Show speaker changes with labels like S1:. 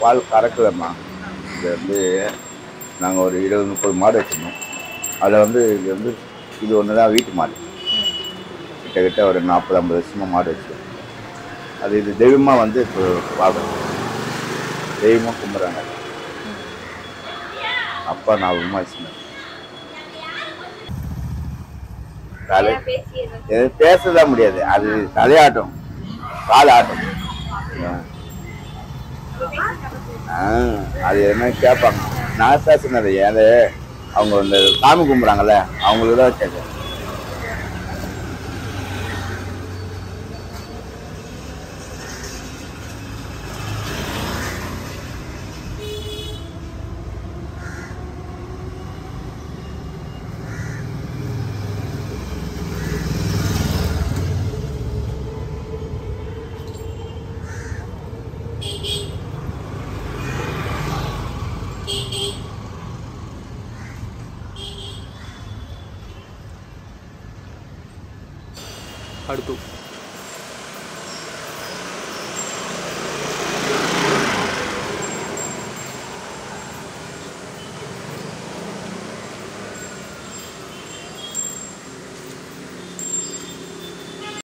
S1: பால் கறக்கலம்மா இது வந்து நாங்கள் ஒரு இருபது முப்பது மாடு வச்சுருந்தோம் அதில் வந்து இது வந்து இது ஒன்று தான் வீட்டு மாடு கிட்டத்தட்ட ஒரு நாற்பது ஐம்பது வருஷமாக மாடு வச்சு அது இது தெய்வமாக வந்து இப்போ பார்க்குறோம் தெய்வமாக கும்பிட்றாங்க அப்பா நான் உமாசினேன் தலை இது பேசதான் முடியாது அது தலையாட்டம் கால் ஆட்டம் ஆ, அது என்ன கேட்பாங்க நான் பேசுனது ஏது அவங்க இந்த சாமி கும்பிட்றாங்கல்ல அவங்களுக்கு தான் கேட்கும்
S2: அடுத்து